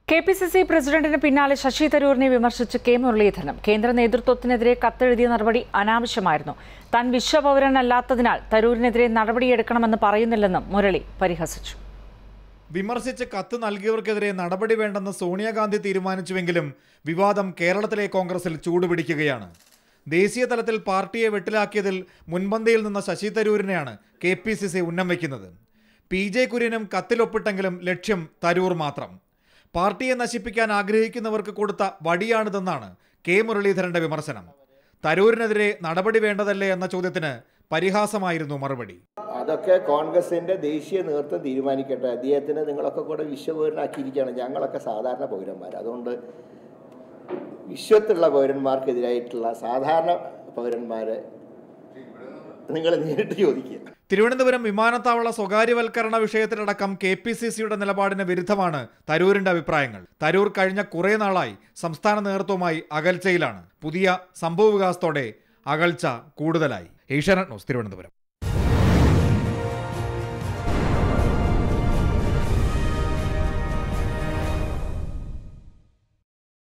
K P C C പ്രസിഡന്റിന് പിന്നാലെ ശശി തരൂരിനെ വിമർശിച്ച് കെ മുരളീധരനും കേന്ദ്ര നേതൃത്വത്തിനെതിരെ കത്തെഴുതിയ നടപടി അനാവശ്യമായിരുന്നു താൻ വിശ്വപൗരനല്ലാത്തതിനാൽ തരൂരിനെതിരെ നടപടിയെടുക്കണമെന്ന് പറയുന്നില്ലെന്നും മുരളി പരിഹസിച്ചു വിമർശിച്ച് കത്ത് നൽകിയവർക്കെതിരെ നടപടി വേണ്ടെന്ന് സോണിയാഗാന്ധി തീരുമാനിച്ചുവെങ്കിലും വിവാദം കേരളത്തിലെ കോൺഗ്രസിൽ ചൂടുപിടിക്കുകയാണ് ദേശീയ തലത്തിൽ പാർട്ടിയെ വെട്ടിലാക്കിയതിൽ മുൻപന്തിയിൽ നിന്ന ശശി തരൂരിനെയാണ് കെ പി സി സി ഉന്നം വയ്ക്കുന്നത് പി ജെ കുര്യനും കത്തിലൊപ്പിട്ടെങ്കിലും ലക്ഷ്യം തരൂർ മാത്രം പാർട്ടിയെ നശിപ്പിക്കാൻ ആഗ്രഹിക്കുന്നവർക്ക് കൊടുത്ത വടിയാണിതെന്നാണ് കെ മുരളീധരന്റെ വിമർശനം തരൂരിനെതിരെ നടപടി വേണ്ടതല്ലേ എന്ന ചോദ്യത്തിന് പരിഹാസമായിരുന്നു മറുപടി അതൊക്കെ കോൺഗ്രസിന്റെ ദേശീയ നേതൃത്വം തീരുമാനിക്കട്ടെ അദ്ദേഹത്തിന് നിങ്ങളൊക്കെ കൂടെ വിശ്വപൗരനാക്കിയിരിക്കുകയാണ് ഞങ്ങളൊക്കെ സാധാരണ പൗരന്മാർ അതുകൊണ്ട് വിശ്വത്തുള്ള പൗരന്മാർക്കെതിരായിട്ടുള്ള സാധാരണ പൗരന്മാരെ നിങ്ങൾ നേരിട്ട് ചോദിക്കുക തിരുവനന്തപുരം വിമാനത്താവള സ്വകാര്യവൽക്കരണ വിഷയത്തിലടക്കം കെ പി സി സിയുടെ നിലപാടിന് വിരുദ്ധമാണ് തരൂരിന്റെ അഭിപ്രായങ്ങൾ തരൂർ കഴിഞ്ഞ കുറേ നാളായി സംസ്ഥാന നേതൃത്വവുമായി അകൽച്ചയിലാണ് പുതിയ സംഭവവികാസത്തോടെ അകൽച്ച കൂടുതലായി ഏഷ്യാനെറ്റ് ന്യൂസ് തിരുവനന്തപുരം